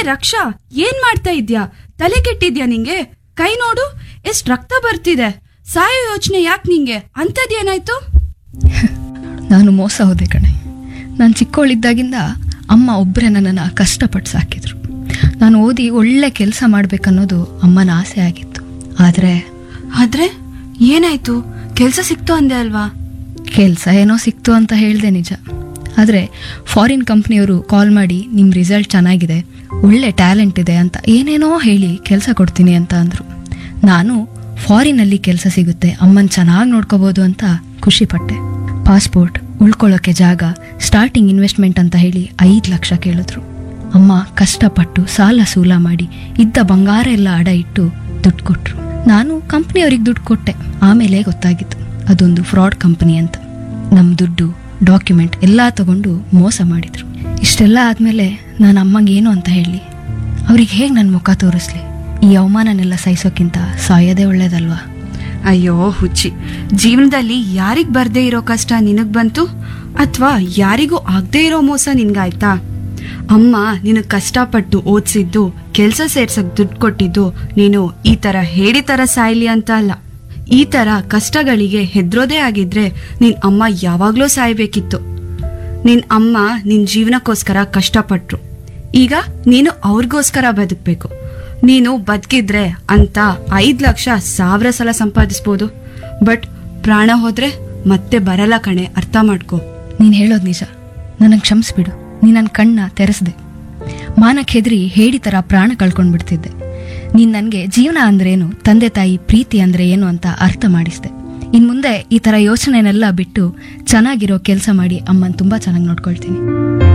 ರಕ್ಷಾ ಏನ್ ಮಾಡ್ತಾ ಇದ್ಯಾ ತಲೆ ಕೆಟ್ಟಿದ್ಯಾ ನಿಂಗೆ ಕೈ ನೋಡು ಎಷ್ಟ್ ರಕ್ತ ಬರ್ತಿದೆ ಸಾಯೋ ಯೋಚನೆ ಯಾಕೆ ನಿಂಗೆ ಅಂಥದ್ದೇನಾಯ್ತು ನಾನು ಮೋಸ ಹೋದೆ ಕಣೆ ನಾನು ಚಿಕ್ಕವಳಿದ್ದಾಗಿಂದ ಅಮ್ಮ ಒಬ್ಬರೇ ನನ್ನನ್ನು ಕಷ್ಟಪಟ್ಟು ಸಾಕಿದ್ರು ನಾನು ಓದಿ ಒಳ್ಳೆ ಕೆಲಸ ಮಾಡ್ಬೇಕನ್ನೋದು ಅಮ್ಮನ ಆಸೆ ಆಗಿತ್ತು ಆದರೆ ಆದ್ರೆ ಏನಾಯ್ತು ಕೆಲ್ಸ ಸಿಕ್ತು ಅಂದೆ ಅಲ್ವಾ ಕೆಲಸ ಏನೋ ಸಿಕ್ತು ಅಂತ ಹೇಳಿದೆ ನಿಜ ಆದರೆ ಫಾರಿನ್ ಕಂಪ್ನಿಯವರು ಕಾಲ್ ಮಾಡಿ ನಿಮ್ಮ ರಿಸಲ್ಟ್ ಚೆನ್ನಾಗಿದೆ ಒಳ್ಳೆ ಟ್ಯಾಲೆಂಟ್ ಇದೆ ಅಂತ ಏನೇನೋ ಹೇಳಿ ಕೆಲಸ ಕೊಡ್ತೀನಿ ಅಂತ ಅಂದರು ನಾನು ಫಾರಿನಲ್ಲಿ ಕೆಲಸ ಸಿಗುತ್ತೆ ಅಮ್ಮನ ಚೆನ್ನಾಗಿ ನೋಡ್ಕೋಬೋದು ಅಂತ ಖುಷಿಪಟ್ಟೆ ಪಾಸ್ಪೋರ್ಟ್ ಉಳ್ಕೊಳ್ಳೋಕ್ಕೆ ಜಾಗ ಸ್ಟಾರ್ಟಿಂಗ್ ಇನ್ವೆಸ್ಟ್ಮೆಂಟ್ ಅಂತ ಹೇಳಿ ಐದು ಲಕ್ಷ ಕೇಳಿದ್ರು ಅಮ್ಮ ಕಷ್ಟಪಟ್ಟು ಸಾಲ ಸೂಲ ಮಾಡಿ ಇದ್ದ ಬಂಗಾರ ಎಲ್ಲ ಅಡ ಇಟ್ಟು ದುಡ್ಡು ಕೊಟ್ರು ನಾನು ಕಂಪ್ನಿಯವ್ರಿಗೆ ದುಡ್ಡು ಕೊಟ್ಟೆ ಆಮೇಲೆ ಗೊತ್ತಾಗಿತ್ತು ಅದೊಂದು ಫ್ರಾಡ್ ಕಂಪನಿ ಅಂತ ನಮ್ಮ ದುಡ್ಡು ಡಾಕ್ಯುಮೆಂಟ್ ಎಲ್ಲ ತಗೊಂಡು ಮೋಸ ಮಾಡಿದ್ರು ಇಷ್ಟೆಲ್ಲ ಆದಮೇಲೆ ನಾನು ಅಮ್ಮಂಗೆ ಏನು ಅಂತ ಹೇಳಿ ಅವ್ರಿಗೆ ಹೇಗೆ ನನ್ನ ಮುಖ ತೋರಿಸ್ಲಿ ಈ ಅವಮಾನನೆಲ್ಲ ಸಹಿಸೋಕ್ಕಿಂತ ಸಾಯೋದೇ ಒಳ್ಳೇದಲ್ವಾ ಅಯ್ಯೋ ಹುಚ್ಚಿ ಜೀವನದಲ್ಲಿ ಯಾರಿಗ್ ಬರ್ದೇ ಇರೋ ಕಷ್ಟ ನಿನಗ್ ಬಂತು ಅಥವಾ ಯಾರಿಗೂ ಆಗದೆ ಇರೋ ಮೋಸ ನಿನ್ಗಾಯ್ತಾ ಅಮ್ಮ ನಿನಗ್ ಕಷ್ಟಪಟ್ಟು ಓದ್ಸಿದ್ದು ಕೆಲ್ಸ ಸೇರ್ಸಕ್ ದುಡ್ಡು ಕೊಟ್ಟಿದ್ದು ನೀನು ಈ ತರ ಹೇಳಿ ತರ ಸಾಯ್ಲಿ ಅಂತ ಅಲ್ಲ ಈ ತರ ಕಷ್ಟಗಳಿಗೆ ಹೆದ್ರೋದೇ ಆಗಿದ್ರೆ ನಿನ್ ಅಮ್ಮ ಯಾವಾಗ್ಲೂ ಸಾಯ್ಬೇಕಿತ್ತು ನಿನ್ ಅಮ್ಮ ನಿನ್ ಜೀವನಕ್ಕೋಸ್ಕರ ಕಷ್ಟಪಟ್ರು ಈಗ ನೀನು ಅವ್ರಿಗೋಸ್ಕರ ಬದುಕ್ಬೇಕು ನೀನು ಬದುಕಿದ್ರೆ ಅಂತ ಐದ್ ಲಕ್ಷ ಸಾವಿರ ಸಲ ಸಂಪಾದಿಸ್ಬೋದು ಬಟ್ ಪ್ರಾಣ ಹೋದ್ರೆ ಮತ್ತೆ ಬರಲ್ಲ ಕಣೆ ಅರ್ಥ ಮಾಡ್ಕೋ ನೀನು ಹೇಳೋದು ನಿಜ ನನಗೆ ಕ್ಷಮಿಸ್ಬಿಡು ನೀ ನನ್ನ ಕಣ್ಣ ತೆರೆಸ್ದೆ ಮಾನಕ್ಕೆ ಹೆದರಿ ಹೇಡಿ ಥರ ಪ್ರಾಣ ಕಳ್ಕೊಂಡ್ಬಿಡ್ತಿದ್ದೆ ನೀನು ನನಗೆ ಜೀವನ ಅಂದ್ರೇನು ತಂದೆ ತಾಯಿ ಪ್ರೀತಿ ಅಂದ್ರೆ ಏನು ಅಂತ ಅರ್ಥ ಮಾಡಿಸ್ದೆ ಇನ್ನು ಮುಂದೆ ಈ ಥರ ಯೋಚನೆನೆಲ್ಲ ಬಿಟ್ಟು ಚೆನ್ನಾಗಿರೋ ಕೆಲಸ ಮಾಡಿ ಅಮ್ಮನ ತುಂಬ ಚೆನ್ನಾಗಿ ನೋಡ್ಕೊಳ್ತೀನಿ